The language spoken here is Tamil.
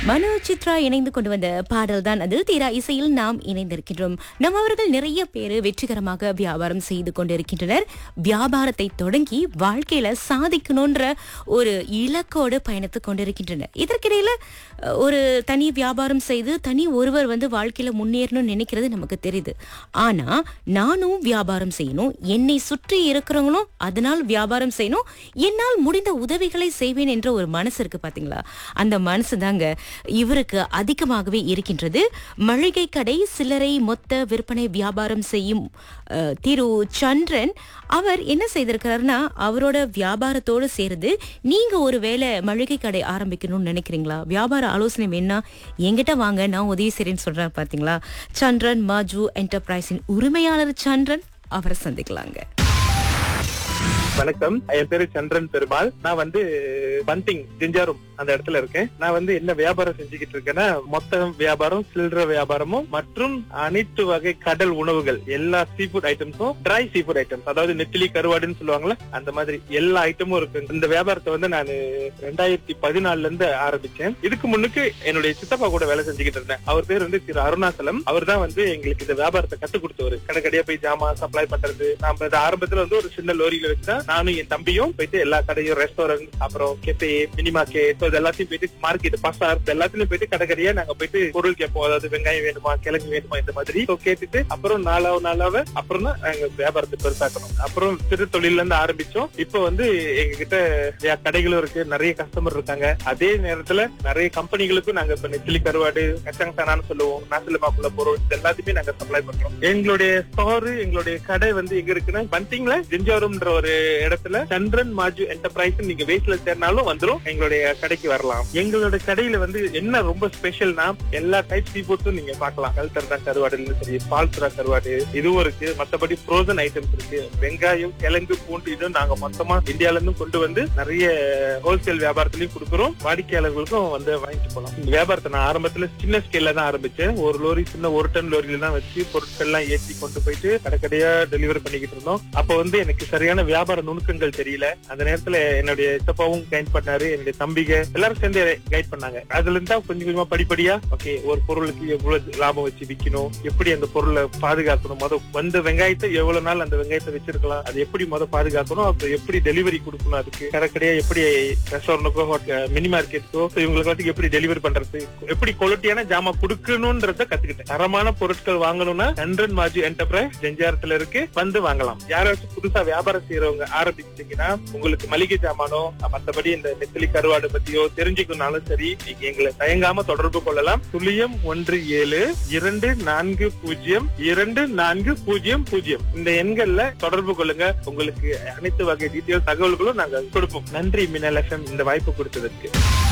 மனோ சித்ரா இணைந்து கொண்டு வந்த பாடல் தான் அது தீரா இசையில் நாம் இணைந்திருக்கின்றோம் நம்ம அவர்கள் நிறைய பேர் வெற்றிகரமாக வியாபாரம் செய்து கொண்டிருக்கின்றனர் வியாபாரத்தை தொடங்கி வாழ்க்கையில சாதிக்கணும்ன்ற ஒரு இலக்கோடு பயணித்து கொண்டிருக்கின்றனர் இதற்கிடையில அஹ், ஒரு தனி வியாபாரம் செய்து தனி ஒருவர் வந்து வாழ்க்கையில முன்னேறணும்னு நினைக்கிறது நமக்கு தெரியுது ஆனா நானும் வியாபாரம் செய்யணும் என்னை சுற்றி இருக்கிறவங்களும் அதனால் வியாபாரம் செய்யணும் என்னால் முடிந்த உதவிகளை செய்வேன் என்ற ஒரு மனசு இருக்கு பாத்தீங்களா அந்த மனசு தாங்க இவருக்கு அதிகமாகவே இருக்கின்றது மளிகை கடை சில்லறை மொத்த விற்பனை வியாபாரம் செய்யும் அஹ், திரு சந்திரன் அவர் என்ன செய்திருக்கிறாருன்னா அவரோட வியாபாரத்தோடு சேர்ந்து நீங்க ஒரு வேளை மளிகை கடை ஆரம்பிக்கணும்னு நினைக்கிறீங்களா வியாபார ஆலோசனை வேணா என்கிட்ட வாங்க நான் உதவி செய்றேன்னு சொல்றேன் பாத்தீங்களா சந்திரன் மாஜு என்டர்பிரைஸின் உரிமையாளர் சந்திரன் அவரை சந்திக்கலாங்க வணக்கம் என் பேரு சந்திரன் பெருமாள் நான் வந்து பந்திங் ஜிஞ்சாரும் அந்த இடத்துல இருக்கேன் நான் வந்து என்ன வியாபாரம் செஞ்சுக்கிட்டு இருக்கேன்னா மொத்த வியாபாரம் சில்லற வியாபாரமும் மற்றும் அனைத்து வகை கடல் உணவுகள் எல்லா சீ ஃபுட் ஐட்டம்ஸும் ட்ரை சீ ஃபுட் ஐட்டம்ஸ் அதாவது நெத்திலி கருவாடுன்னு சொல்லுவாங்கல்ல அந்த மாதிரி எல்லா ஐட்டமும் இருக்கு இந்த வியாபாரத்தை வந்து நான் ரெண்டாயிரத்தி பதினாலுல இருந்து ஆரம்பிச்சேன் இதுக்கு முன்னுக்கு என்னுடைய சித்தப்பா கூட வேலை செஞ்சுக்கிட்டு இருந்தேன் அவர் பேர் வந்து திரு அருணாசலம் அவர் தான் வந்து எங்களுக்கு இந்த வியாபாரத்தை கத்து கொடுத்தவர் கடை கடையா போய் ஜாமான் சப்ளை பண்றது நாம இந்த ஆரம்பத்துல வந்து ஒரு சின்ன லோரியில வச்சுதான் நானும் என் தம்பியும் போயிட்டு எல்லா கடையும் ரெஸ்டாரண்ட் அப்புறம் கெஃபே மினி மார்க்கெட் இது எல்லாத்தையும் போயிட்டு மார்க்கெட் பசார் இது எல்லாத்துலயும் போயிட்டு கடை கடையா நாங்க போயிட்டு பொருள் கேட்போம் அதாவது வெங்காயம் வேணுமா கிழங்கு வேணுமா இந்த மாதிரி So கேட்டுட்டு அப்புறம் நாளாவ நாளாவ அப்புறம் தான் நாங்க வியாபாரத்தை பெருசாக்கணும் அப்புறம் சிறு தொழில இருந்து ஆரம்பிச்சோம் இப்போ வந்து எங்க கிட்ட வே- கடைகளும் இருக்கு நிறைய கஸ்டமர் இருக்காங்க அதே நேரத்துல நிறைய கம்பெனிகளுக்கும் நாங்க இப்ப நெத்திலி கருவாடு கச்சங் சனான்னு சொல்லுவோம் நாசிலமாக்குள்ள பொருள் இது எல்லாத்தையுமே நாங்க சப்ளை பண்றோம் எங்களுடைய ஸ்டோர் எங்களுடைய கடை வந்து எங்க இருக்குன்னா பந்திங்ல ஜிஞ்சாரம்ன்ற ஒரு இடத்துல சந்திரன் மாஜு என்டர்பிரைஸ் நீங்க வெயிட்ல சேர்னாலும் வந்துரும் எங்களுடைய கடைக்கு வரலாம் எங்களோட கடையில வந்து என்ன ரொம்ப ஸ்பெஷல்னா எல்லா டைப் சீ ஃபுட்ஸும் நீங்க பார்க்கலாம் கல்தர்டா கருவாடுல சரி பால்சுரா கருவாடு இதுவும் இருக்கு மத்தபடி ஃப்ரோசன் ஐட்டம்ஸ் இருக்கு வெங்காயம் கிழங்கு பூண்டு இதுவும் நாங்க மொத்தமா இந்தியால இருந்து கொண்டு வந்து நிறைய ஹோல்சேல் வியாபாரத்திலயும் கொடுக்குறோம் வாடிக்கையாளர்களுக்கும் வந்து வாங்கிட்டு போலாம் இந்த வியாபாரத்தை நான் ஆரம்பத்துல சின்ன ஸ்கேல்ல தான் ஆரம்பிச்சேன் ஒரு லோரி சின்ன ஒரு டன் லோரியில தான் வச்சு பொருட்கள் எல்லாம் ஏற்றி கொண்டு போயிட்டு கடைக்கடையா டெலிவரி பண்ணிக்கிட்டு இருந்தோம் அப்ப வந்து எனக்கு சரியான வியாபார நுணுக்கங்கள் தெரியல அந்த நேரத்துல என்னுடைய சித்தப்பாவும் கைட் பண்ணாரு என்னுடைய தம்பிக எல்லாரும் சேர்ந்து கைட் பண்ணாங்க அதுல இருந்தா கொஞ்சம் கொஞ்சமா படிப்படியா ஓகே ஒரு பொருளுக்கு எவ்வளவு லாபம் வச்சு விக்கணும் எப்படி அந்த பொருளை பாதுகாக்கணும் முத வந்த வெங்காயத்தை எவ்வளவு நாள் அந்த வெங்காயத்தை வச்சிருக்கலாம் அது எப்படி முத பாதுகாக்கணும் அப்புறம் எப்படி டெலிவரி கொடுக்கணும் அதுக்கு கடைக்கடையா எப்படி ரெஸ்டாரண்ட்டுக்கோ மினி மார்க்கெட்டுக்கோ இவங்களுக்கு வந்து எப்படி டெலிவரி பண்றது எப்படி குவாலிட்டியான ஜாமா கொடுக்கணும்ன்றத கத்துக்கிட்டேன் தரமான பொருட்கள் வாங்கணும்னா சந்திரன் மாஜி என்டர்பிரைஸ் ஜெஞ்சாரத்துல இருக்கு வந்து வாங்கலாம் யாராச்சும் புதுசா வியாபாரம் செய்யறவங்க ஆரம்பிச்சீங்கன்னா உங்களுக்கு மளிகை ஜாமானோ மத்தபடி இந்த நெத்திலி கருவாடு பத்தியோ தெரிஞ்சுக்கணும்னாலும் சரி நீங்க எங்களை தயங்காம தொடர்பு கொள்ளலாம் துல்லியம் ஒன்று ஏழு இரண்டு நான்கு பூஜ்ஜியம் இரண்டு நான்கு பூஜ்ஜியம் பூஜ்ஜியம் இந்த எண்கள்ல தொடர்பு கொள்ளுங்க உங்களுக்கு அனைத்து வகை டீட்டெயில் தகவல்களும் நாங்க கொடுப்போம் நன்றி மின்னல் எஃப்எம் இந்த வாய்ப்பு கொடுத்ததற்கு